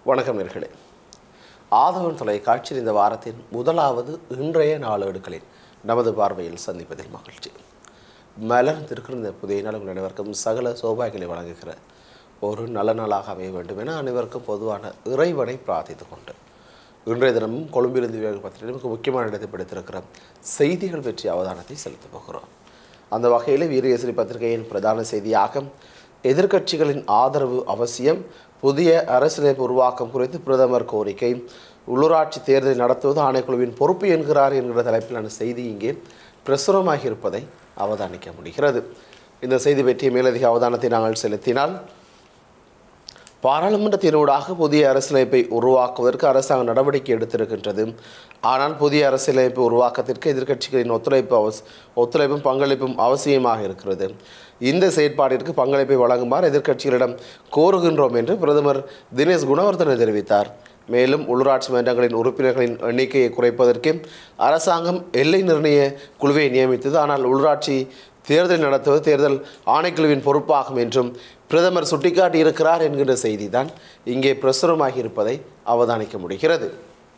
வணக்கம் நேர்களே ஆதவன் தொலைக்காட்சியில் இந்த வாரத்தின் முதலாவது இன்றைய நாளேடுகளில் நமது பார்வையில் சந்திப்பதில் மகிழ்ச்சி மலர்ந்திருக்கிற இந்த புதிய நாள் உங்கள் அனைவருக்கும் சகல சௌபாகியங்களை வழங்குகிற ஒரு நல்ல நாளாக அமைய வேண்டும் என அனைவருக்கும் பொதுவான இறைவனை பிரார்த்தித்துக் கொண்டு இன்றைய தினமும் கொழும்பிலிருந்து விவேக பத்திரிகை மிக முக்கியமான இடத்தை பிடித்திருக்கிற செய்திகள் பற்றிய அவதானத்தை செலுத்தப் போகிறோம் அந்த வகையில் வீரகேசரி பத்திரிகையின் பிரதான செய்தியாக எதிர்க்கட்சிகளின் ஆதரவு அவசியம் புதிய அரசியலமைப்பு உருவாக்கம் குறித்து பிரதமர் கோரிக்கை உள்ளூராட்சி தேர்தலை நடத்துவது ஆணைக்குழுவின் பொறுப்பு என்கிறார் என்கிற தலைப்பிலான செய்தி இங்கே பிரசுரமாகி இருப்பதை அவதானிக்க முடிகிறது இந்த செய்தி பற்றிய மேலதிக அவதானத்தை நாங்கள் செலுத்தினால் பாராளுமன்றத்தினூடாக புதிய அரசியலமைப்பை உருவாக்குவதற்கு அரசாங்கம் நடவடிக்கை எடுத்திருக்கின்றது ஆனால் புதிய அரசியலமைப்பு உருவாக்கத்திற்கு எதிர்க்கட்சிகளின் ஒத்துழைப்பு அவஸ் ஒத்துழைப்பும் பங்களிப்பும் அவசியமாக இருக்கிறது இந்த செயற்பாட்டிற்கு பங்களிப்பை வழங்குமாறு எதிர்க்கட்சிகளிடம் கோருகின்றோம் என்று பிரதமர் தினேஷ் குணவர்தன தெரிவித்தார் மேலும் உள்ளூராட்சி மன்றங்களின் உறுப்பினர்களின் எண்ணிக்கையை குறைப்பதற்கு அரசாங்கம் எல்லை நிர்ணய குழுவை நியமித்தது ஆனால் உள்ளூராட்சி தேர்தல் நடத்துவது தேர்தல் ஆணைக்குழுவின் பொறுப்பாகும் என்றும் பிரதமர் சுட்டிக்காட்டி இருக்கிறார் என்கின்ற செய்தி தான் இங்கே பிரசுரமாகி இருப்பதை அவதானிக்க முடிகிறது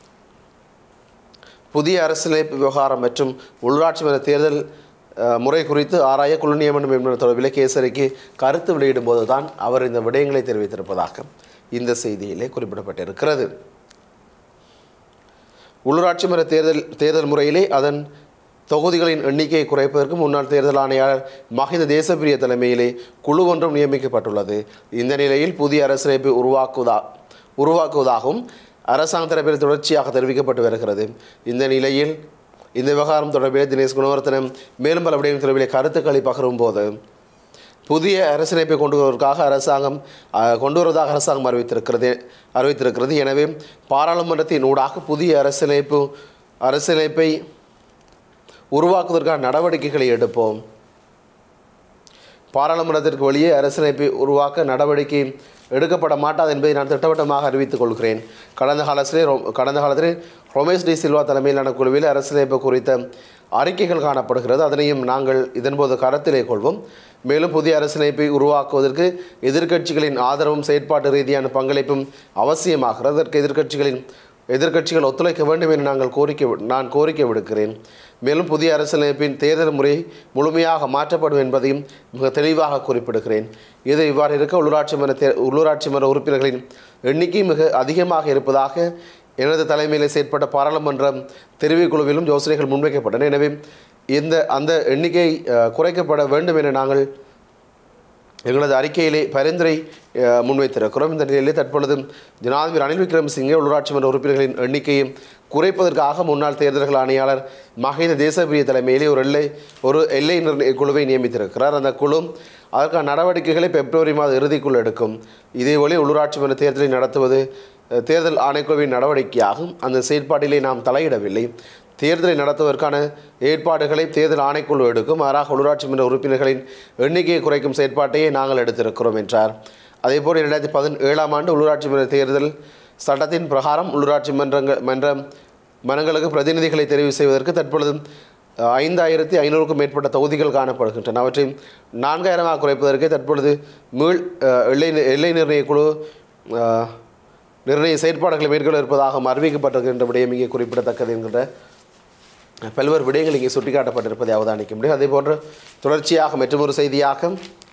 புதிய அரசியலமைப்பு விவகாரம் மற்றும் உள்ளாட்சி மன்ற தேர்தல் அஹ், முறை குறித்து ஆராய குழு நியமனம் என்பது தொடர்பில் கேசரிக்கு கருத்து வெளியிடும் போதுதான் அவர் இந்த விடயங்களை தெரிவித்திருப்பதாக இந்த செய்தியிலே குறிப்பிடப்பட்டிருக்கிறது உள்ளூராட்சி மன்ற தேர்தல் தேர்தல் முறையிலே அதன் தொகுதிகளின் எண்ணிக்கையை குறைப்பதற்கு முன்னாள் தேர்தல் ஆணையாளர் மஹிந்த தேசப்பிரிய தலைமையிலே குழு ஒன்றும் நியமிக்கப்பட்டுள்ளது இந்த நிலையில் புதிய அரசியலமைப்பை உருவாக்குவதா உருவாக்குவதாகவும் அரசாங்க தரப்பில் தொடர்ச்சியாக தெரிவிக்கப்பட்டு வருகிறது இந்த நிலையில் இந்த விவகாரம் தொடர்பில் தினேஷ் குணவர்த்தனம் மேலும் பல விடயம் தொடர்பில் கருத்துக்களை பகிரும் போது புதிய அரசியலமைப்பை கொண்டு வருவதற்காக அரசாங்கம் அஹ், கொண்டு வருவதாக அரசாங்கம் அறிவித்திருக்கிறது அறிவித்திருக்கிறது எனவே பாராளுமன்றத்தின் ஊடாக புதிய அரசியலமைப்பு அரசியலமைப்பை உருவாக்குவதற்கான நடவடிக்கைகளை எடுப்போம் பாராளுமன்றத்திற்கு வெளியே அரசியலமைப்பை உருவாக்க நடவடிக்கை எடுக்கப்பட மாட்டாது என்பதை நான் திட்டவட்டமாக அறிவித்துக் கொள்கிறேன் கடந்த காலத்திலே ரொ- கடந்த காலத்திலே ரொமேஷ் டி சில்வா தலைமையிலான குழுவில் அரசியலமைப்பு குறித்த அறிக்கைகள் காணப்படுகிறது அதனையும் நாங்கள் இதன்போது கருத்திலே கொள்வோம் மேலும் புதிய அரசியலமைப்பை உருவாக்குவதற்கு எதிர்க்கட்சிகளின் ஆதரவும் செயற்பாட்டு ரீதியான பங்களிப்பும் அவசியமாகிறது அதற்கு எதிர்க்கட்சிகளின் எதிர்க்கட்சிகள் ஒத்துழைக்க வேண்டும் என்று நாங்கள் கோரிக்கை வி- நான் கோரிக்கை விடுக்கிறேன் மேலும் புதிய அரசியலமைப்பின் தேர்தல் முறை முழுமையாக மாற்றப்படும் என்பதையும் மிக தெளிவாக குறிப்பிடுகிறேன் இது இவ்வாறு இருக்க உள்ளூராட்சி மன்ற தே உள்ளூராட்சி மன்ற உறுப்பினர்களின் எண்ணிக்கை மிக அதிகமாக இருப்பதாக எனது தலைமையில் செயற்பட்ட பாராளுமன்ற தெரிவுக்குழுவிலும் யோசனைகள் முன்வைக்கப்பட்டன எனவே இந்த அந்த எண்ணிக்கை அஹ், குறைக்கப்பட வேண்டும் என நாங்கள் எங்களது அறிக்கையிலே பரிந்துரை அஹ், முன்வைத்திருக்கிறோம் இந்த நிலையிலே தற்பொழுது ஜனாதிபதி ரணில் விக்ரமசிங்கே உள்ளூராட்சி மன்ற உறுப்பினர்களின் எண்ணிக்கையை குறைப்பதற்காக முன்னாள் தேர்தல்கள் ஆணையாளர் மஹிந்த தேசப்பிரிய தலைமையிலே ஒரு எல்லை ஒரு எல்லை நிர்ணய குழுவை நியமித்திருக்கிறார் அந்த குழு அதற்கான நடவடிக்கைகளை பிப்ரவரி மாத இறுதிக்குள் எடுக்கும் இதேவழி உள்ளூராட்சி மன்ற தேர்தலை நடத்துவது அஹ், தேர்தல் ஆணைக்குழுவின் நடவடிக்கையாகும் அந்த செயற்பாட்டிலே நாம் தலையிடவில்லை தேர்தலை நடத்துவதற்கான ஏற்பாடுகளை தேர்தல் ஆணைக்குழு எடுக்கும் மாறாக உள்ளூராட்சி மன்ற உறுப்பினர்களின் எண்ணிக்கையை குறைக்கும் செயற்பாட்டையே நாங்கள் எடுத்திருக்கிறோம் என்றார் அதேபோல் இரண்டாயிரத்தி பதினேழாம் ஆண்டு உள்ளூராட்சி மன்ற தேர்தல் சட்டத்தின் பிரகாரம் உள்ளூராட்சி மன்றங்கள் மன்ற மன்றங்களுக்கு பிரதிநிதிகளை தெரிவு செய்வதற்கு தற்பொழுது அஹ், ஐந்தாயிரத்தி ஐநூறுக்கும் மேற்பட்ட தொகுதிகள் காணப்படுகின்றன அவற்றை நான்காயிரமாக குறைப்பதற்கு தற்பொழுது மீள் அஹ், எல்லை எல்லை நிர்ணய குழு அஹ், நிர்ணய செயற்பாடுகளை மேற்கொள்ள இருப்பதாக அறிவிக்கப்பட்டிருக்கின்ற விடயம் இங்கே குறிப்பிடத்தக்கது என்கின்ற பல்வேறு விடயங்கள் இங்கே சுட்டிக்காட்டப்பட்டிருப்பதை அவதானிக்க முடியும் அதே போன்று தொடர்ச்சியாக மற்றொரு செய்தியாக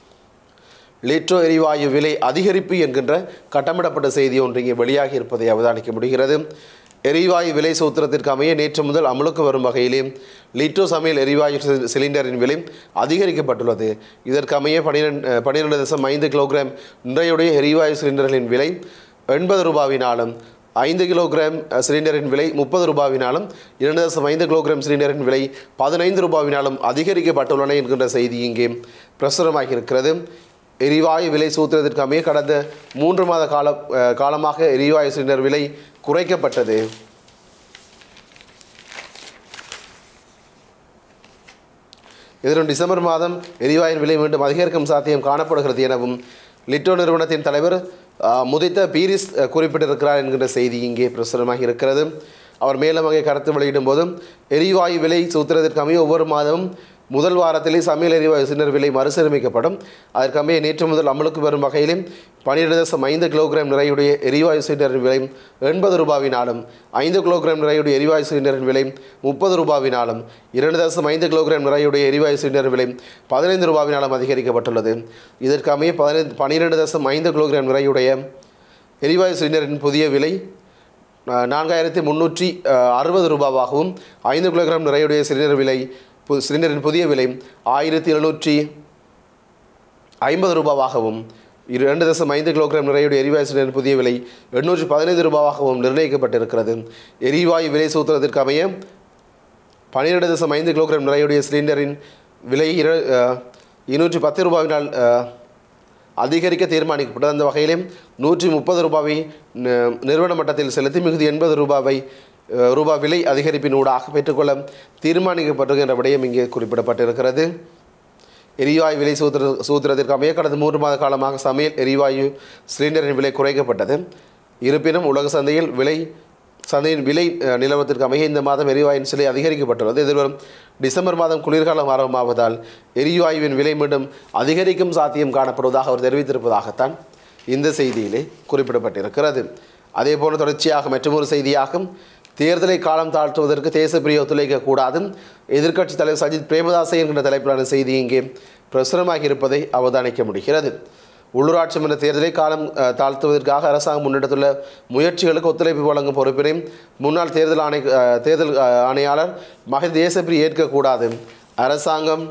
லிட்ரோ எரிவாயு விலை அதிகரிப்பு என்கின்ற கட்டமிடப்பட்ட செய்தி ஒன்று இங்கே வெளியாகி இருப்பதை அவதானிக்க முடிகிறது எரிவாயு விலை சூத்திரத்திற்கு அமைய நேற்று முதல் அமலுக்கு வரும் வகையிலே லிட்ரோ சமையல் எரிவாயு சி- சிலிண்டரின் விலை அதிகரிக்கப்பட்டுள்ளது இதற்கு அமைய பனிரெண்டு பன்னிரெண்டு தசம் ஐந்து கிலோகிராம் நிறையுடைய எரிவாயு சிலிண்டர்களின் விலை எண்பது ரூபாவினாலும் ஐந்து கிலோகிராம் அஹ், சிலிண்டரின் விலை முப்பது ரூபாவினாலும் இரண்டு தசம் ஐந்து கிலோகிராம் சிலிண்டரின் விலை பதினைந்து ரூபாவினாலும் அதிகரிக்கப்பட்டுள்ளன என்கின்ற செய்தி இங்கே பிரசுரமாகி இருக்கிறது எரிவாயு விலை சூத்திரத்திற்கு அமைய கடந்த மூன்று மாத கால அஹ், காலமாக எரிவாயு சிலிண்டர் விலை குறைக்கப்பட்டது எதிரும் டிசம்பர் மாதம் எரிவாயின் விலை மீண்டும் அதிகரிக்கும் சாத்தியம் காணப்படுகிறது எனவும் லிட்டோ நிறுவனத்தின் தலைவர் ஆ, முதித்த பீரிஸ் அ, குறிப்பிட்டிருக்கிறார் என்கின்ற செய்தி இங்கே பிரசுரமாகி இருக்கிறது அவர் மேலும் அங்கே கருத்து வெளியிடும் போதும் எரிவாயு விலை சூத்திரத்திற்கு அமைய ஒவ்வொரு மாதமும் முதல் வாரத்திலே சமையல் எரிவாயு சிலிண்டர் விலை மறுசீரமைக்கப்படும் அதற்கமைய நேற்று முதல் அமலுக்கு வரும் வகையிலும் பன்னிரண்டு தசம் ஐந்து கிலோகிராம் நிறையுடைய எரிவாயு சிலிண்டரின் விலை எண்பது ரூபாவினாலும் ஐந்து கிலோகிராம் நிறையுடைய எரிவாயு சிலிண்டரின் விலை முப்பது ரூபாவினாலும் இரண்டு தசம் ஐந்து கிலோகிராம் நிறையுடைய எரிவாயு சிலிண்டர் விலை பதினைந்து ரூபாவினாலும் அதிகரிக்கப்பட்டுள்ளது இதற்கு அமைய பதினைந்து பன்னிரெண்டு தசம் ஐந்து கிலோகிராம் நிறையுடைய எரிவாயு சிலிண்டரின் புதிய விலை அஹ், நான்காயிரத்தி முந்நூற்றி அஹ், அறுபது ரூபாவாகவும் ஐந்து கிலோகிராம் நிறையுடைய சிலிண்டர் விலை பு- சிலிண்டரின் புதிய விலை ஆயிரத்தி எழுநூற்றி ஐம்பது ரூபாவாகவும் இரண்டு தசம் ஐந்து கிலோகிராம் நிறையுடைய எரிவாயு சிலிண்டரின் புதிய விலை எண்ணூற்றி பதினைந்து ரூபாவாகவும் நிர்ணயிக்கப்பட்டிருக்கிறது எரிவாயு விலை சூத்திரத்திற்கு அமைய பன்னிரெண்டு தசம் ஐந்து கிலோகிராம் நிறையுடைய சிலிண்டரின் விலை இர அஹ், இருநூற்றி பத்து ரூபாயினால் அஹ், அதிகரிக்க தீர்மானிக்கப்பட்டது அந்த வகையிலும் நூற்றி முப்பது ரூபாவை ந- நிறுவன மட்டத்தில் செலுத்தி மிகுதி எண்பது ரூபாவை அஹ், ரூபாய் விலை அதிகரிப்பின் ஊடாக பெற்றுக்கொள்ள தீர்மானிக்கப்பட்டிருக்கின்ற விடயம் இங்கே குறிப்பிடப்பட்டிருக்கிறது எரிவாயு விலை சூத்திர சூத்திரத்திற்கு அமைய கடந்த மூன்று மாத காலமாக சமையல் எரிவாயு சிலிண்டரின் விலை குறைக்கப்பட்டது இருப்பினும் உலக சந்தையில் விலை சந்தையின் விலை அஹ், நிலவரத்திற்கு அமைய இந்த மாதம் எரிவாயுவின் சிலை அதிகரிக்கப்பட்டுள்ளது எதிர்வரும் டிசம்பர் மாதம் குளிர்காலம் ஆரம்பமாவதால் எரிவாயுவின் விலை மீண்டும் அதிகரிக்கும் சாத்தியம் காணப்படுவதாக அவர் தெரிவித்திருப்பதாகத்தான் இந்த செய்தியிலே குறிப்பிடப்பட்டிருக்கிறது அதேபோல தொடர்ச்சியாக மற்றொரு செய்தியாகும் தேர்தலை காலம் தாழ்த்துவதற்கு தேசப்பிரிய ஒத்துழைக்க கூடாது எதிர்க்கட்சித் தலைவர் சஜித் பிரேமதாசை என்கின்ற தலைப்பிலான செய்தி இங்கே பிரசுரமாகி இருப்பதை அவதானிக்க முடிகிறது உள்ளூராட்சி மன்ற தேர்தலை காலம் அஹ், தாழ்த்துவதற்காக அரசாங்கம் முன்னெடுத்துள்ள முயற்சிகளுக்கு ஒத்துழைப்பு வழங்கும் பொறுப்பினை முன்னாள் தேர்தல் ஆணை அஹ், தேர்தல் அஹ், ஆணையாளர் மகிழ் தேசப்பிரி ஏற்கக்கூடாது அரசாங்கம்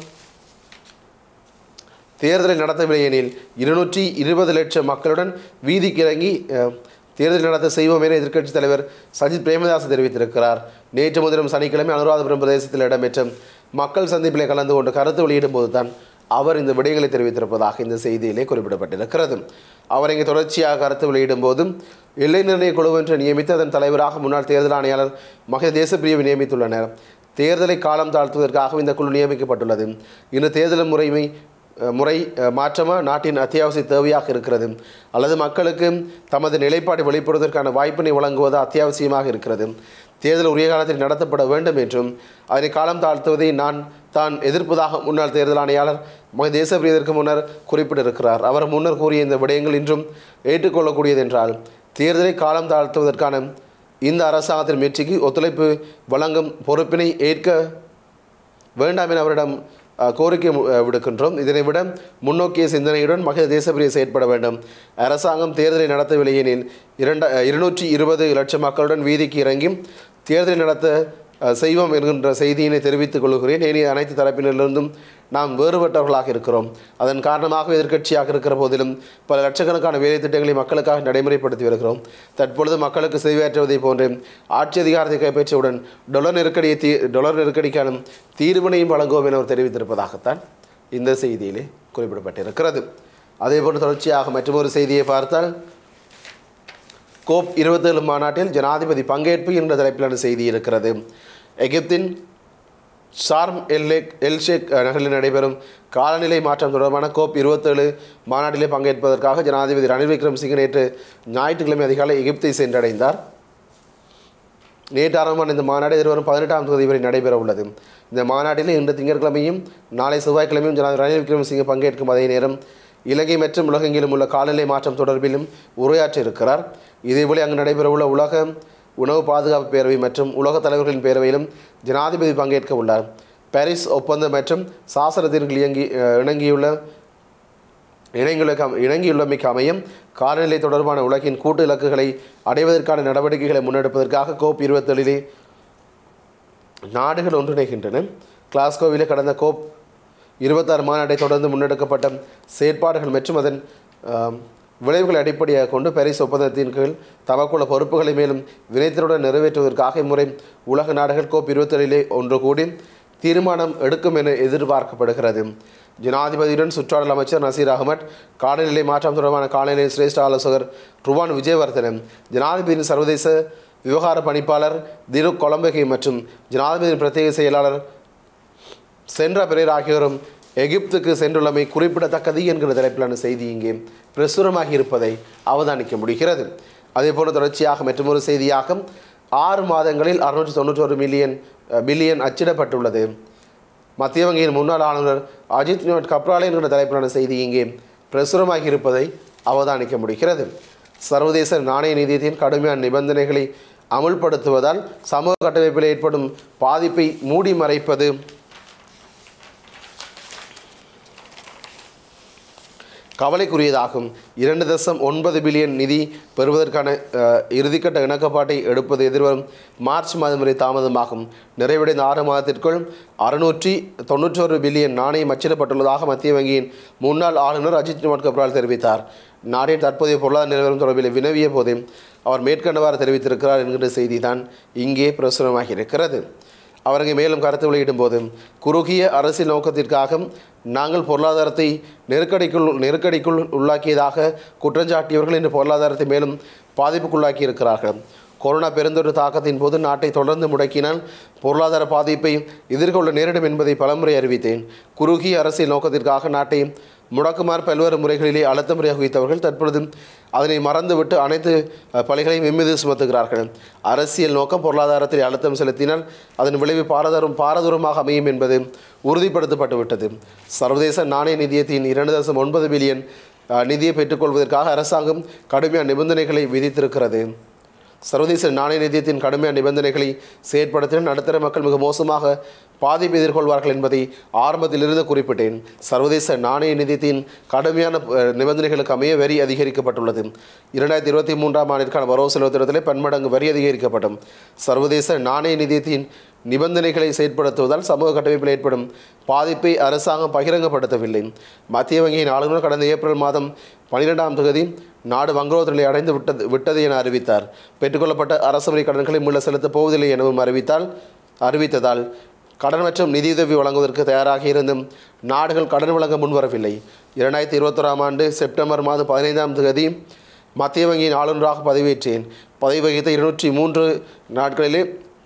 தேர்தலை நடத்தவில்லை எனில் இருநூற்றி இருபது லட்சம் மக்களுடன் வீதிக்கு இறங்கி அஹ், தேர்தல் நடத்த செய்வோம் என எதிர்க்கட்சித் தலைவர் சஜித் பிரேமதாஸ் தெரிவித்திருக்கிறார் நேற்று முதலும் சனிக்கிழமை அனுராதபுரம் பிரதேசத்தில் இடம்பெற்ற மக்கள் சந்திப்பிலே கலந்து கொண்டு கருத்து வெளியிடும் போதுதான் அவர் இந்த விடயங்களை தெரிவித்திருப்பதாக இந்த செய்தியிலே குறிப்பிடப்பட்டிருக்கிறது அவர் இங்கே தொடர்ச்சியாக கருத்து வெளியிடும் போதும் எல்லை நிர்ணய குழு ஒன்று நியமித்து அதன் தலைவராக முன்னாள் தேர்தல் ஆணையாளர் மகித தேசப்பிரிவை நியமித்துள்ளனர் தேர்தலை காலம் தாழ்த்துவதற்காக இந்த குழு நியமிக்கப்பட்டுள்ளது இந்த தேர்தல் முறைமை அஹ், முறை அஹ், மாற்றமா நாட்டின் அத்தியாவசிய தேவையாக இருக்கிறது அல்லது மக்களுக்கு தமது நிலைப்பாட்டை வெளிப்படுவதற்கான வாய்ப்பினை வழங்குவது அத்தியாவசியமாக இருக்கிறது தேர்தல் உரிய காலத்தில் நடத்தப்பட வேண்டும் என்றும் அதனை காலம் தாழ்த்துவதை நான் தான் எதிர்ப்பதாக முன்னாள் தேர்தல் ஆணையாளர் மக தேசப்பிரியதற்கு முன்னர் குறிப்பிட்டிருக்கிறார் அவர் முன்னர் கூறிய இந்த விடயங்கள் இன்றும் ஏற்றுக்கொள்ளக்கூடியது என்றால் தேர்தலை காலம் தாழ்த்துவதற்கான இந்த அரசாங்கத்தின் முயற்சிக்கு ஒத்துழைப்பு வழங்கும் பொறுப்பினை ஏற்க வேண்டாம் என அவரிடம் அஹ், கோரிக்கை மு- அஹ், விடுக்கின்றோம் இதனை விட முன்னோக்கிய சிந்தனையுடன் மகிழ தேசப்பிரிய செயற்பட வேண்டும் அரசாங்கம் தேர்தலை நடத்தவில்லை எனில் இரண்ட அஹ், இருநூற்றி இருபது லட்சம் மக்களுடன் வீதிக்கு இறங்கி தேர்தலை நடத்த அஹ், செய்வோம் என்கின்ற செய்தியினை தெரிவித்துக் கொள்கிறேன் ஏனைய அனைத்து தரப்பினரிலிருந்தும் நாம் வேறுபட்டவர்களாக இருக்கிறோம் அதன் காரணமாக எதிர்க்கட்சியாக இருக்கிற போதிலும் பல லட்சக்கணக்கான வேலை திட்டங்களை மக்களுக்காக நடைமுறைப்படுத்தி வருகிறோம் தற்பொழுது மக்களுக்கு சேவையாற்றுவதை போன்று ஆட்சி அதிகாரத்தை கைப்பற்றியவுடன் டொலர் நெருக்கடியை தீ டொலர் நெருக்கடிக்கான தீர்வினையும் வழங்குவோம் என அவர் தெரிவித்திருப்பதாகத்தான் இந்த செய்தியிலே குறிப்பிடப்பட்டிருக்கிறது அதேபோன்று தொடர்ச்சியாக மற்றொரு செய்தியை பார்த்தால் கோப் இருபத்தேழு மாநாட்டில் ஜனாதிபதி பங்கேற்பு என்ற தலைப்பிலான செய்தி இருக்கிறது எகிப்தின் ஷார்ம் எல்லேக் எல்ஷேக் நகரில் நடைபெறும் காலநிலை மாற்றம் தொடர்பான கோப் இருபத்தேழு மாநாட்டிலே பங்கேற்பதற்காக ஜனாதிபதி ரணில் விக்ரமசிங்கே நேற்று ஞாயிற்றுக்கிழமை அதிகாலை எகிப்தை சென்றடைந்தார் நேற்று ஆரம்பமான இந்த மாநாடு எதிர்வரும் பதினெட்டாம் தேதி வரை நடைபெற உள்ளது இந்த மாநாட்டில் இன்று திங்கட்கிழமையும் நாளை செவ்வாய்க்கிழமையும் ஜனாதிபதி ரணில் விக்ரமசிங்கே பங்கேற்கும் அதே நேரம் இலங்கை மற்றும் உலகெங்கிலும் உள்ள காலநிலை மாற்றம் தொடர்பிலும் உரையாற்ற இருக்கிறார் இதேபோல அங்கு நடைபெறவுள்ள உலக உணவு பாதுகாப்பு பேரவை மற்றும் உலக தலைவர்களின் பேரவையிலும் ஜனாதிபதி பங்கேற்க உள்ளார் பாரிஸ் ஒப்பந்தம் மற்றும் சாசனத்திற்கு இயங்கி அஹ், இணங்கியுள்ள இணங்கியுள்ள இணங்கியுள்ளமைக்கு அமையும் காலநிலை தொடர்பான உலகின் கூட்டு இலக்குகளை அடைவதற்கான நடவடிக்கைகளை முன்னெடுப்பதற்காக கோப் இருபத்தேழிலே நாடுகள் ஒன்றிணைகின்றன கிளாஸ்கோவிலே கடந்த கோப் இருபத்தாறு மாநாட்டை தொடர்ந்து முன்னெடுக்கப்பட்ட செயற்பாடுகள் மற்றும் அதன் ஆம், விளைவுகளை அடிப்படையாக கொண்டு பாரிஸ் ஒப்பந்தத்தின் கீழ் தமக்குள்ள பொறுப்புகளை மேலும் வினைத்திறனுடன் நிறைவேற்றுவதற்காக இம்முறை உலக நாடுகள் கோப் இருபத்தேழிலே ஒன்று கூடி தீர்மானம் எடுக்கும் என எதிர்பார்க்கப்படுகிறது ஜனாதிபதியுடன் சுற்றாடல் அமைச்சர் நசீர் அகமட் காலநிலை மாற்றம் தொடர்பான காலநிலை சிரேஷ்ட ஆலோசகர் ருவான் விஜயவர்தனன் ஜனாதிபதியின் சர்வதேச விவகார பணிப்பாளர் திரு கொலம்பகை மற்றும் ஜனாதிபதியின் பிரத்யேக செயலாளர் சென்ற பிறர் ஆகியோரும் எகிப்துக்கு சென்றுள்ளமை குறிப்பிடத்தக்கது என்கிற தலைப்பிலான செய்தி இங்கே பிரசுரமாகி இருப்பதை அவதானிக்க முடிகிறது அதேபோல தொடர்ச்சியாக மற்றொரு செய்தியாக ஆறு மாதங்களில் அறுநூற்றி தொண்ணூற்றொரு மில்லியன் பில்லியன் அச்சிடப்பட்டுள்ளது மத்திய வங்கியின் முன்னாள் ஆளுநர் அஜித் நோட் கப்ராலே என்கிற தலைப்பிலான செய்தி இங்கே பிரசுரமாகி இருப்பதை அவதானிக்க முடிகிறது சர்வதேச நாணய நிதியத்தின் கடுமையான நிபந்தனைகளை அமுல்படுத்துவதால் சமூக கட்டமைப்பில் ஏற்படும் பாதிப்பை மூடி மறைப்பது கவலைக்குரியதாகும் இரண்டு தசம் ஒன்பது பில்லியன் நிதி பெறுவதற்கான அஹ், இறுதிக்கட்ட இணக்கப்பாட்டை எடுப்பது எதிர்வரும் மார்ச் மாதம் வரை தாமதமாகும் நிறைவடைந்த ஆறு மாதத்திற்குள் அறுநூற்றி தொண்ணூற்றொரு பில்லியன் நாணயம் அச்சிடப்பட்டுள்ளதாக மத்திய வங்கியின் முன்னாள் ஆளுநர் அஜித் குமார் கப்ரால் தெரிவித்தார் நாட்டின் தற்போதைய பொருளாதார நிலவரம் தொடர்பில் வினவிய போது அவர் மேற்கண்டவாறு தெரிவித்திருக்கிறார் என்கிற செய்தி தான் இங்கே பிரசுரமாகி இருக்கிறது அவர் அங்கே மேலும் கருத்து வெளியிடும் போது குறுகிய அரசியல் நோக்கத்திற்காக நாங்கள் பொருளாதாரத்தை நெருக்கடிக்குள் நெருக்கடிக்குள் உள்ளாக்கியதாக குற்றஞ்சாட்டியவர்கள் இன்று பொருளாதாரத்தை மேலும் பாதிப்புக்குள்ளாக்கி இருக்கிறார்கள் கொரோனா பெருந்தொற்று தாக்கத்தின் போது நாட்டை தொடர்ந்து முடக்கினால் பொருளாதார பாதிப்பை எதிர்கொள்ள நேரிடும் என்பதை பலமுறை அறிவித்தேன் குறுகிய அரசியல் நோக்கத்திற்காக நாட்டை முடக்குமாறு பல்வேறு முறைகளிலே அழுத்த முறையாக வைத்தவர்கள் தற்பொழுது அதனை மறந்துவிட்டு அனைத்து அஹ், பழிகளையும் எம்மீது சுமத்துகிறார்கள் அரசியல் நோக்கம் பொருளாதாரத்தில் அழுத்தம் செலுத்தினால் அதன் விளைவு பாரதூரம் பாரதூரமாக அமையும் என்பது உறுதிப்படுத்தப்பட்டு விட்டது சர்வதேச நாணய நிதியத்தின் இரண்டு தசம் ஒன்பது பில்லியன் அஹ், நிதியை பெற்றுக்கொள்வதற்காக அரசாங்கம் கடுமையான நிபந்தனைகளை விதித்திருக்கிறது சர்வதேச நாணய நிதியத்தின் கடுமையான நிபந்தனைகளை செயற்படுத்தினால் நடுத்தர மக்கள் மிக மோசமாக பாதிப்பு எதிர்கொள்வார்கள் என்பதை ஆரம்பத்திலிருந்து குறிப்பிட்டேன் சர்வதேச நாணய நிதியத்தின் கடுமையான அஹ், நிபந்தனைகளுக்கு அமைய வரி அதிகரிக்கப்பட்டுள்ளது இரண்டாயிரத்தி இருபத்தி மூன்றாம் ஆண்டிற்கான வரவு செலவு திட்டத்திலே பன்மடங்கு வரி அதிகரிக்கப்படும் சர்வதேச நாணய நிதியத்தின் நிபந்தனைகளை செயற்படுத்துவதால் சமூக கட்டமைப்பில் ஏற்படும் பாதிப்பை அரசாங்கம் பகிரங்கப்படுத்தவில்லை மத்திய வங்கியின் ஆளுநர் கடந்த ஏப்ரல் மாதம் பனிரெண்டாம் தேதி நாடு வங்குரோத் நிலை அடைந்து விட்டது விட்டது என அறிவித்தார் பெற்றுக்கொள்ளப்பட்ட அரசு வரி கடன்களை மீள செலுத்தப் போவதில்லை எனவும் அறிவித்தால் அறிவித்ததால் கடன் மற்றும் நிதியுதவி வழங்குவதற்கு தயாராக இருந்தும் நாடுகள் கடன் வழங்க முன்வரவில்லை இரண்டாயிரத்தி இருபத்தொராம் ஆண்டு செப்டம்பர் மாதம் பதினைந்தாம் தேதி மத்திய வங்கியின் ஆளுநராக பதவியேற்றேன் பதவி வகித்த இருநூற்றி மூன்று நாட்களிலே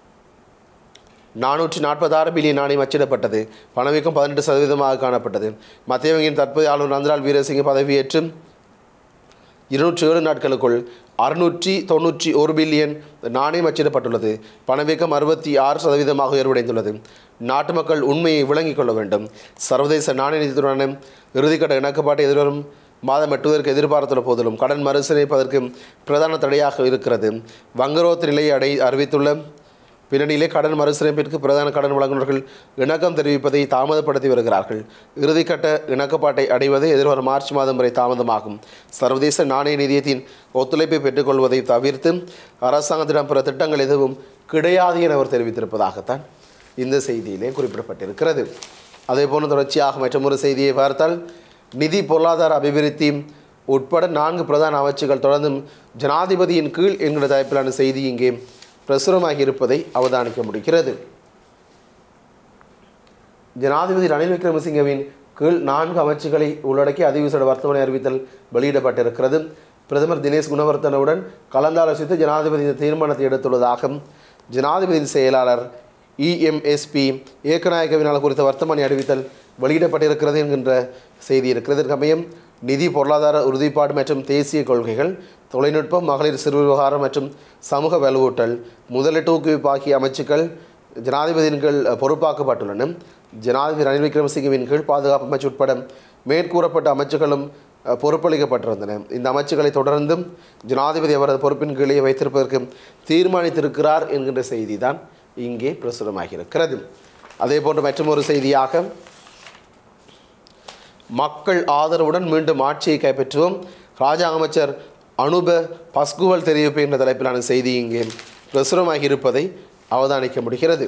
நானூற்றி நாற்பத்தாறு பில்லியன் நாணயம் அச்சிடப்பட்டது பணவீக்கம் பதினெட்டு சதவீதமாக காணப்பட்டது மத்திய வங்கியின் தற்போதைய ஆளுநர் நந்தலால் வீரசிங்க பதவியேற்று இருநூற்றி ஏழு நாட்களுக்குள் அறுநூற்றி தொண்ணூற்றி ஒரு பில்லியன் நாணயம் அச்சிடப்பட்டுள்ளது பணவீக்கம் அறுபத்தி ஆறு சதவீதமாக உயர்வடைந்துள்ளது நாட்டு மக்கள் உண்மையை விளங்கிக் கொள்ள வேண்டும் சர்வதேச நாணய நிதியத்துடனான இறுதிக்கட்ட இணக்கப்பாட்டை எதிர்வரும் மாதம் எட்டுவதற்கு எதிர்பார்த்துள்ள போதிலும் கடன் மறுசீரமைப்பதற்கு பிரதான தடையாக இருக்கிறது வங்குரோத்து நிலையை அடை அறிவித்துள்ள பின்னணியிலே கடன் மறுசீரமைப்பிற்கு பிரதான கடன் வழங்குநர்கள் இணக்கம் தெரிவிப்பதை தாமதப்படுத்தி வருகிறார்கள் இறுதிக்கட்ட இணக்கப்பாட்டை அடைவது எதிர்வரும் மார்ச் மாதம் வரை தாமதமாகும் சர்வதேச நாணய நிதியத்தின் ஒத்துழைப்பை பெற்றுக்கொள்வதை தவிர்த்து அரசாங்கத்திடம் பிற திட்டங்கள் எதுவும் கிடையாது என அவர் தெரிவித்திருப்பதாகத்தான் இந்த செய்தியிலே குறிப்பிடப்பட்டிருக்கிறது அதேபோன்று தொடர்ச்சியாக மற்றொரு செய்தியை பார்த்தால் நிதி பொருளாதார அபிவிருத்தி உட்பட நான்கு பிரதான அமைச்சுகள் தொடர்ந்தும் ஜனாதிபதியின் கீழ் என்கிற தலைப்பிலான செய்தி இங்கே பிரசுரமாகி இருப்பதை அவதானிக்க முடிகிறது ஜனாதிபதி ரணில் விக்ரமசிங்கவின் கீழ் நான்கு அமைச்சுகளை உள்ளடக்கி அதிவிசேட வர்த்தமானி அறிவித்தல் வெளியிடப்பட்டிருக்கிறது பிரதமர் தினேஷ் குணவர்த்தனவுடன் கலந்தாலோசித்து ஜனாதிபதி இந்த தீர்மானத்தை எடுத்துள்ளதாக ஜனாதிபதியின் செயலாளர் இஎம்எஸ்பி ஏக்கநாயகவினால் குறித்த வர்த்தமானி அறிவித்தல் வெளியிடப்பட்டிருக்கிறது என்கின்ற செய்தி இருக்கிறது இதற்கமையும் நிதி பொருளாதார உறுதிப்பாடு மற்றும் தேசிய கொள்கைகள் தொழில்நுட்பம் மகளிர் சிறு விவகாரம் மற்றும் சமூக வலுவூட்டல் முதலீட்டு ஊக்குவிப்பு ஆகிய அமைச்சுக்கள் ஜனாதிபதியின் கீழ் பொறுப்பாக்கப்பட்டுள்ளன ஜனாதிபதி ரணில் விக்ரமசிங்கவின் கீழ் பாதுகாப்பு அமைச்சு உட்பட மேற்கூறப்பட்ட அமைச்சுகளும் அஹ், பொறுப்பளிக்கப்பட்டிருந்தன இந்த அமைச்சுகளை தொடர்ந்தும் ஜனாதிபதி அவரது பொறுப்பின் கீழே வைத்திருப்பதற்கு தீர்மானித்திருக்கிறார் என்கின்ற செய்தி தான் இங்கே பிரசுரமாகி இருக்கிறது அதே போன்று மற்றொரு செய்தியாக மக்கள் ஆதரவுடன் மீண்டும் ஆட்சியை கைப்பற்றுவோம் ராஜாங்க அமைச்சர் அனுப பஸ்குவல் தெரிவிப்பு என்ற தலைப்பிலான செய்தி இங்கே பிரசுரமாகி இருப்பதை அவதானிக்க முடிகிறது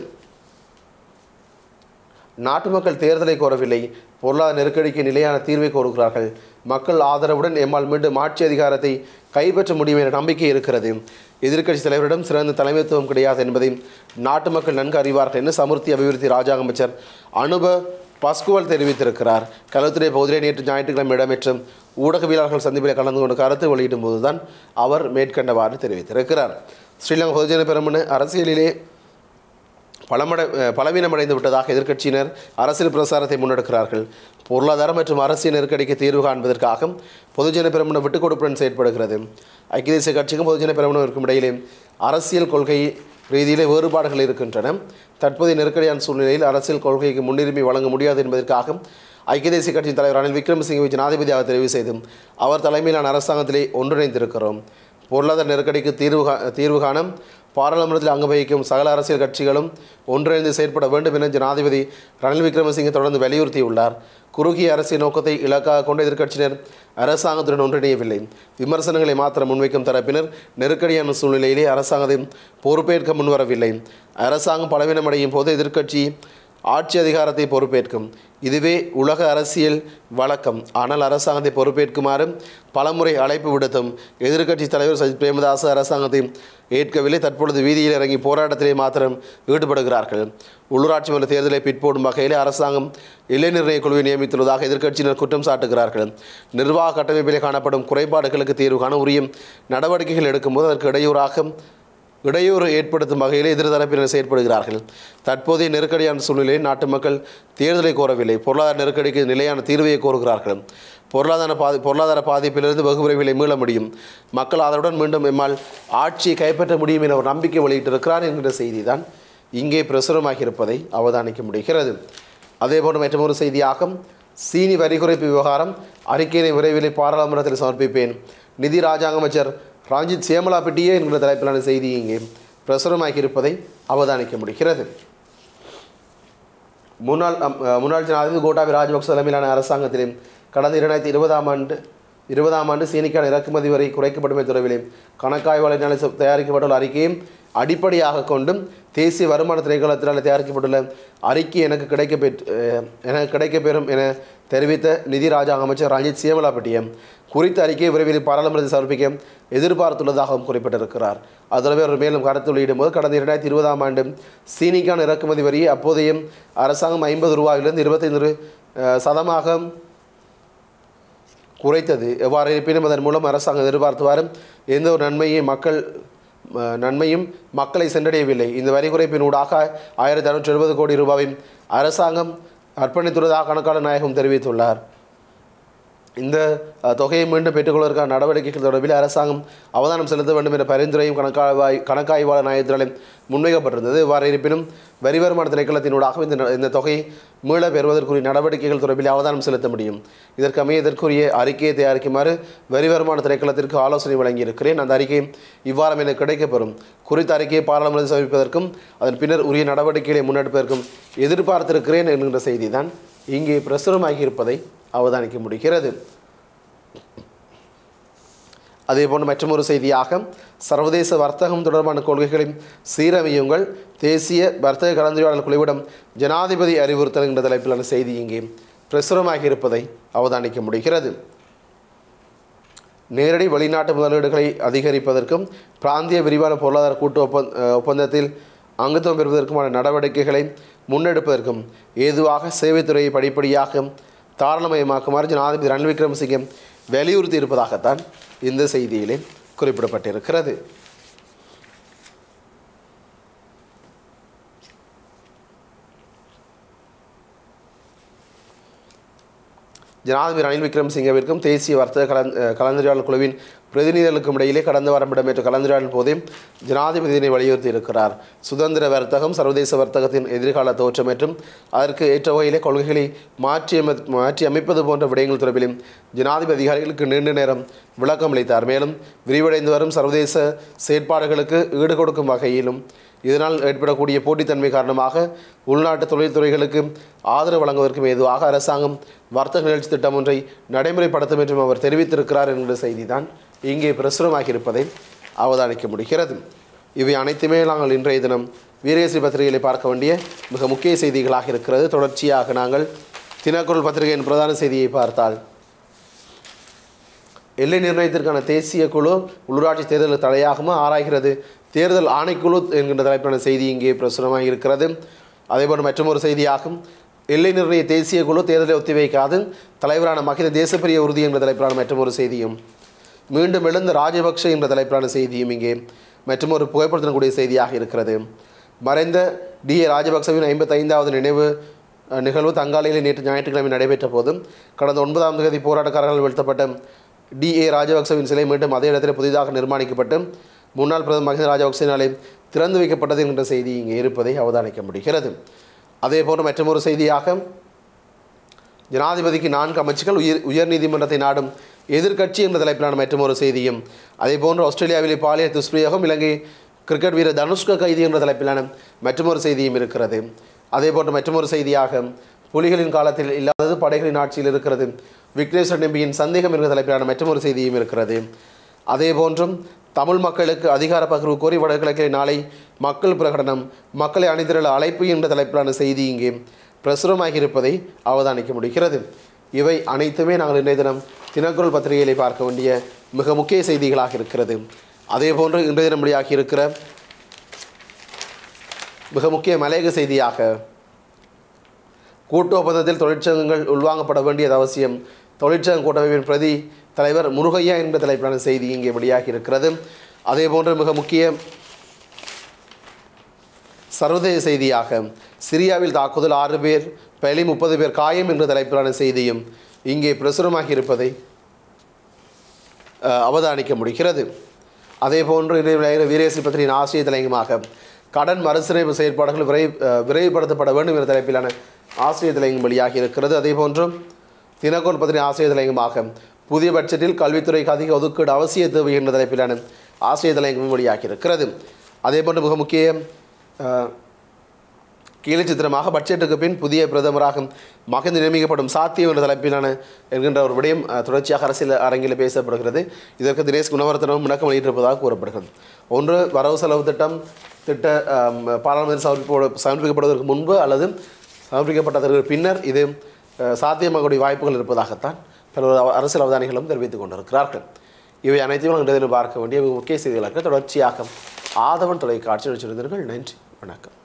நாட்டு மக்கள் தேர்தலை கோரவில்லை பொருளாதார நெருக்கடிக்கு நிலையான தீர்வை கோருகிறார்கள் மக்கள் ஆதரவுடன் எம்மால் மீண்டும் ஆட்சி அதிகாரத்தை கைப்பற்ற முடியும் என்ற நம்பிக்கை இருக்கிறது எதிர்க்கட்சி தலைவரிடம் சிறந்த தலைமைத்துவம் கிடையாது என்பதை நாட்டு மக்கள் நன்கு அறிவார்கள் என்று சமுர்த்தி அபிவிருத்தி ராஜாங்க அமைச்சர் அனுப பஸ்குவல் தெரிவித்திருக்கிறார் களத்துறை பகுதியிலே நேற்று ஞாயிற்றுக்கிழமை இடம்பெற்ற ஊடகவியலாளர்கள் சந்திப்பில் கலந்து கொண்டு கருத்து வெளியிடும் போதுதான் அவர் மேற்கண்டவாறு தெரிவித்திருக்கிறார் ஸ்ரீலங்கா பொதுஜன பெருமன அரசியலிலே பலமட அஹ் பலவீனமடைந்து விட்டதாக எதிர்க்கட்சியினர் அரசியல் பிரசாரத்தை முன்னெடுக்கிறார்கள் பொருளாதார மற்றும் அரசியல் நெருக்கடிக்கு தீர்வு காண்பதற்காக பொதுஜன பெருமன விட்டுக் கொடுப்புடன் செயற்படுகிறது ஐக்கிய தேசிய கட்சிக்கும் பொதுஜன பெருமனவிற்கும் இடையிலே அரசியல் கொள்கை ரீதியிலே வேறுபாடுகள் இருக்கின்றன தற்போதைய நெருக்கடியான சூழ்நிலையில் அரசியல் கொள்கைக்கு முன்னுரிமை வழங்க முடியாது என்பதற்காக ஐக்கிய தேசிய கட்சியின் தலைவர் ரணில் விக்ரமசிங்கவை ஜனாதிபதியாக தெரிவு செய்து அவர் தலைமையிலான அரசாங்கத்திலே ஒன்றிணைந்திருக்கிறோம் பொருளாதார நெருக்கடிக்கு தீர்வு கா தீர்வு காண பாராளுமன்றத்தில் அங்கு வகிக்கும் சகல அரசியல் கட்சிகளும் ஒன்றிணைந்து செயற்பட வேண்டும் என ஜனாதிபதி ரணில் விக்ரமசிங்கே தொடர்ந்து வலியுறுத்தியுள்ளார் குறுகிய அரசியல் நோக்கத்தை இலக்காக கொண்ட எதிர்க்கட்சியினர் அரசாங்கத்துடன் ஒன்றிணையவில்லை விமர்சனங்களை மாத்திரம் முன்வைக்கும் தரப்பினர் நெருக்கடியான சூழ்நிலையிலே அரசாங்கத்தை பொறுப்பேற்க முன்வரவில்லை அரசாங்கம் பலவீனமடையும் போது எதிர்க்கட்சி ஆட்சி அதிகாரத்தை பொறுப்பேற்கும் இதுவே உலக அரசியல் வழக்கம் ஆனால் அரசாங்கத்தை பொறுப்பேற்குமாறு பலமுறை அழைப்பு விடுத்தும் எதிர்க்கட்சி தலைவர் சஜித் பிரேமதாஸ் அரசாங்கத்தை ஏற்கவில்லை தற்பொழுது வீதியில் இறங்கி போராட்டத்திலே மாத்திரம் ஈடுபடுகிறார்கள் உள்ளூராட்சி மன்ற தேர்தலை பிற்போடும் வகையில் அரசாங்கம் எல்லை நிர்ணய குழுவை நியமித்துள்ளதாக எதிர்க்கட்சியினர் குற்றம் சாட்டுகிறார்கள் நிர்வாக கட்டமைப்பிலே காணப்படும் குறைபாடுகளுக்கு தீர்வு காண உரிய நடவடிக்கைகள் எடுக்கும்போது அதற்கு இடையூறாக இடையூறு ஏற்படுத்தும் வகையில் எதிர்தரப்பினர் செயற்படுகிறார்கள் தற்போதைய நெருக்கடியான சூழ்நிலையில் நாட்டு மக்கள் தேர்தலை கோரவில்லை பொருளாதார நெருக்கடிக்கு நிலையான தீர்வையை கோருகிறார்கள் பொருளாதார பாதி பொருளாதார பாதிப்பிலிருந்து வெகு விரைவில் மீள முடியும் மக்கள் அதனுடன் மீண்டும் எம்மால் ஆட்சியை கைப்பற்ற முடியும் என ஒரு நம்பிக்கை வெளியிட்டிருக்கிறார் என்கிற செய்தி தான் இங்கே பிரசுரமாகி இருப்பதை அவதானிக்க முடிகிறது அதேபோன்று மற்றொரு செய்தியாக சீனி வரி குறைப்பு விவகாரம் அறிக்கையினை விரைவில் பாராளுமன்றத்தில் சமர்ப்பிப்பேன் நிதி ராஜாங்க அமைச்சர் ராஞ்சித் சேமலாபெட்டியே என்கிற தலைப்பிலான செய்தி இங்கே பிரசுரமாகி இருப்பதை அவதானிக்க முடிகிறது முன்னாள் அம், அஹ், முன்னாள் ஜனாதிபதி கோட்டாபி ராஜபக்ச தலைமையிலான அரசாங்கத்திலே கடந்த இரண்டாயிரத்தி இருபதாம் ஆண்டு இருபதாம் ஆண்டு சீனிக்கான இறக்குமதி வரை குறைக்கப்படுமே தொடர்பிலே கணக்காய்வாளரினால் ச- தயாரிக்கப்பட்டுள்ள அறிக்கையும் அடிப்படையாக கொண்டும் தேசிய வருமான திணைக்களத்தினால் தயாரிக்கப்பட்டுள்ள அறிக்கை எனக்கு கிடைக்க பெற் அஹ், எனக்கு கிடைக்கப்பெறும் என தெரிவித்த நிதி ராஜாங்க அமைச்சர் ரஞ்சித் சியமலாபட்டியம் குறித்த அறிக்கையை விரைவில் பாராளுமன்றத்தில் சமர்ப்பிக்க எதிர்பார்த்துள்ளதாகவும் குறிப்பிட்டிருக்கிறார் அதில் அவர் மேலும் கருத்து வெளியிடும்போது கடந்த இரண்டாயிரத்தி இருபதாம் ஆண்டு சீனிக்கான இறக்குமதி வரியை அப்போதைய அரசாங்கம் ஐம்பது ரூபாயிலிருந்து இருபத்தைந்து ரு- அஹ், சதமாக குறைத்தது எவ்வாறு இருப்பினும் அதன் மூலம் அரசாங்கம் எதிர்பார்த்து வரும் எந்த ஒரு நன்மையும் மக்கள் அஹ், நன்மையும் மக்களை சென்றடையவில்லை இந்த வரி குறைப்பின் ஊடாக ஆயிரத்தி அறுநூற்றி எழுபது கோடி ரூபாயும் அரசாங்கம் அர்ப்பணித்துள்ளதாக கணக்காளர் நாயகம் தெரிவித்துள்ளார் இந்த அஹ், தொகையை மீண்டும் பெற்றுக்கொள்வதற்கான நடவடிக்கைகள் தொடர்பில் அரசாங்கம் அவதானம் செலுத்த வேண்டும் என்ற பரிந்துரையும் கணக்காய்வாய் கணக்காய்வாளர் நாயகத்தினாலே முன்வைக்கப்பட்டிருந்தது இவ்வாறு இருப்பினும் வரி வருமான திணைக்களத்தினூடாக இந்த ந- இந்த தொகையை மீள பெறுவதற்குரிய நடவடிக்கைகள் தொடர்பில் அவதானம் செலுத்த முடியும் இதற்கமைய இதற்குரிய அறிக்கையை தயாரிக்குமாறு வரி வருமான திணைக்களத்திற்கு ஆலோசனை வழங்கியிருக்கிறேன் அந்த அறிக்கை இவ்வாரம் எனக்கு கிடைக்கப்பெறும் குறித்த அறிக்கையை பாராளுமன்றத்தில் சமர்ப்பிப்பதற்கும் அதன் பின்னர் உரிய நடவடிக்கைகளை முன்னெடுப்பதற்கும் எதிர்பார்த்திருக்கிறேன் என்கின்ற செய்தி தான் இங்கே பிரசுரமாகி இருப்பதை அவதானிக்க முடிகிறது அதேபோன்று மற்றொரு செய்தியாக சர்வதேச வர்த்தகம் தொடர்பான கொள்கைகளை சீரமையுங்கள் தேசிய வர்த்தக கலந்துரையாடல் குழுவிடம் ஜனாதிபதி அறிவுறுத்தல் என்ற தலைப்பிலான செய்தி இங்கே பிரசுரமாகி இருப்பதை அவதானிக்க முடிகிறது நேரடி வெளிநாட்டு முதலீடுகளை அதிகரிப்பதற்கும் பிராந்திய விரிவான பொருளாதார கூட்டு ஒப்பந்த அஹ், ஒப்பந்தத்தில் அங்கத்துவம் பெறுவதற்குமான நடவடிக்கைகளை முன்னெடுப்பதற்கும் ஏதுவாக சேவைத்துறையை படிப்படியாக தாராளமயமாக்குமாறு ஜனாதிபதி ரணில் விக்ரமசிங்கே வலியுறுத்தி இருப்பதாகத்தான் இந்த செய்தியிலே குறிப்பிடப்பட்டிருக்கிறது ஜனாதிபதி ரணில் விக்ரமசிங்கவிற்கும் தேசிய வர்த்தக கலந் அஹ் கலந்துரையாடல் குழுவின் பிரதிநிதிகளுக்கும் இடையிலே கடந்த வாரம் இடம்பெற்ற கலந்துரையாடல் போதே ஜனாதிபதி இதனை வலியுறுத்தி இருக்கிறார் சுதந்திர வர்த்தகம் சர்வதேச வர்த்தகத்தின் எதிர்கால தோற்றம் மற்றும் அதற்கு ஏற்ற வகையிலே கொள்கைகளை மாற்றி அமை மாற்றி அமைப்பது போன்ற விடயங்கள் தொடர்பிலும் ஜனாதிபதி அதிகாரிகளுக்கு நீண்ட நேரம் விளக்கம் அளித்தார் மேலும் விரிவடைந்து வரும் சர்வதேச செயற்பாடுகளுக்கு ஈடு கொடுக்கும் வகையிலும் இதனால் ஏற்படக்கூடிய போட்டித்தன்மை காரணமாக உள்நாட்டு தொழில்துறைகளுக்கு ஆதரவு வழங்குவதற்கும் ஏதுவாக அரசாங்கம் வர்த்தக நிகழ்ச்சி திட்டம் ஒன்றை நடைமுறைப்படுத்தும் என்றும் அவர் தெரிவித்திருக்கிறார் என்கிற செய்திதான் இங்கே பிரசுரமாகியிருப்பதை அவதானிக்க முடிகிறது இவை அனைத்துமே நாங்கள் இன்றைய தினம் வீரேஸ்ரீ பத்திரிகைகளை பார்க்க வேண்டிய மிக முக்கிய செய்திகளாக இருக்கிறது தொடர்ச்சியாக நாங்கள் தினக்குரல் பத்திரிகையின் பிரதான செய்தியை பார்த்தால் எல்லை நிர்ணயத்திற்கான தேசிய குழு உள்ளூராட்சி தேர்தலுக்கு தடையாகுமா ஆராய்கிறது தேர்தல் ஆணைக்குழு என்கின்ற தலைப்பிலான செய்தி இங்கே பிரசுரமாக இருக்கிறது அதேபோன்று மற்றொரு செய்தியாகும் எல்லை நிர்ணய தேசிய குழு தேர்தலை ஒத்திவைக்காது தலைவரான மகித தேசப்பிரிய உறுதி என்ற தலைப்பிலான மற்றொரு செய்தியும் மீண்டும் எழுந்த ராஜபக்ஷ என்ற தலைப்பிலான செய்தியும் இங்கே மற்றொரு புகைப்படத்தினுடைய செய்தியாக இருக்கிறது மறைந்த டி ஏ ராஜபக்சவின் ஐம்பத்தைந்தாவது நினைவு அஹ், நிகழ்வு தங்காலையில் நேற்று ஞாயிற்றுக்கிழமை நடைபெற்ற போதும் கடந்த ஒன்பதாம் தேதி போராட்டக்காரர்கள் வீழ்த்தப்பட்ட டி ஏ ராஜபக்சவின் சிலை மீண்டும் அதே இடத்தில் புதிதாக நிர்மாணிக்கப்பட்டு முன்னாள் பிரதமர் மஹிந்த ராஜபக்சவினாலே திறந்து வைக்கப்பட்டது என்கின்ற செய்தி இங்கே இருப்பதை அவதானிக்க முடிகிறது அதே போன்று மற்றொரு செய்தியாக ஜனாதிபதிக்கு நான்கு அமைச்சுகள் உயர் உயர்நீதிமன்றத்தை நாடும் எதிர்க்கட்சி என்ற தலைப்பிலான மற்றொரு செய்தியும் அதேபோன்று ஆஸ்திரேலியாவிலே பாலியல் துஷ்பிரயோகம் இலங்கை கிரிக்கெட் வீரர் தனுஷ்க கைதி என்ற தலைப்பிலான மற்றொரு செய்தியும் இருக்கிறது அதேபோன்று மற்றொரு செய்தியாக புலிகளின் காலத்தில் இல்லாதது படைகளின் ஆட்சியில் இருக்கிறது விக்னேஸ்வரன் எம்பியின் சந்தேகம் என்ற தலைப்பிலான மற்றொரு செய்தியும் இருக்கிறது அதேபோன்றும் தமிழ் மக்களுக்கு அதிகார பகிர்வு கோரி வடகிழக்கில் நாளை மக்கள் பிரகடனம் மக்களை அணிதிரள அழைப்பு என்ற தலைப்பிலான செய்தி இங்கே பிரசுரமாகி இருப்பதை அவதானிக்க முடிகிறது இவை அனைத்துமே நாங்கள் இன்றைய தினம் தினக்குரல் பத்திரிகைகளை பார்க்க வேண்டிய மிக முக்கிய செய்திகளாக இருக்கிறது அதேபோன்று இன்றைய தினம் வெளியாகி இருக்கிற மிக முக்கிய மலையக செய்தியாக கூட்டு ஒப்பந்தத்தில் தொழிற்சங்கங்கள் உள்வாங்கப்பட வேண்டியது அவசியம் தொழிற்சங்க கூட்டமைப்பின் பிரதி தலைவர் முருகையா என்ற தலைப்பிலான செய்தி இங்கே வெளியாகி இருக்கிறது அதேபோன்று மிக முக்கிய சர்வதேச செய்தியாக சிரியாவில் தாக்குதல் ஆறு பேர் பலி முப்பது பேர் காயம் என்ற தலைப்பிலான செய்தியும் இங்கே பிரசுரமாகி இருப்பதை அஹ், அவதானிக்க முடிகிறது அதேபோன்று இன்றைய வீரேசி பத்திரிகையின் ஆசிரிய தலையங்கமாக கடன் மறுசீரமைப்பு செயற்பாடுகள் விரை அஹ், விரைவுபடுத்தப்பட வேண்டும் என்ற தலைப்பிலான ஆசிரிய தலையங்கம் வெளியாகி இருக்கிறது அதேபோன்று தினகோன் பத்திரிகை ஆசிரிய தலையங்கமாக புதிய பட்ஜெட்டில் கல்வித்துறைக்கு அதிக ஒதுக்கீடு அவசிய தேவை என்ற தலைப்பிலான ஆசிரிய தலையங்கமும் வெளியாகி இருக்கிறது அதேபோன்று மிக முக்கிய அஹ், கீழே சித்திரமாக பட்ஜெட்டுக்கு பின் புதிய பிரதமராக மகிழ்ந்து நியமிக்கப்படும் சாத்தியம் என்ற தலைப்பிலான என்கின்ற ஒரு விடயம் அஹ், தொடர்ச்சியாக அரசியல் அரங்கில் பேசப்படுகிறது இதற்கு தினேஷ் குணவர்த்தனமும் விளக்கம் வெளியிட்டிருப்பதாக கூறப்படுகிறது ஒன்று வரவு செலவு திட்டம் திட்ட அம், பாராளுமன்ற சமர்ப்பிப்போடு சமர்ப்பிக்கப்படுவதற்கு முன்பு அல்லது சமர்ப்பிக்கப்பட்டதற்கு பின்னர் இது அஹ், சாத்தியமாகக்கூடிய வாய்ப்புகள் இருப்பதாகத்தான் பல அரசியல் அவதானிகளும் தெரிவித்துக் கொண்டிருக்கிறார்கள் இவை அனைத்தையும் நாங்கள் இன்றைய தினம் பார்க்க வேண்டிய மிக முக்கிய செய்திகளுக்கு தொடர்ச்சியாக ஆதவன் தொலைக்காட்சி வச்சிருந்தீர்கள் நன்றி வணக்கம்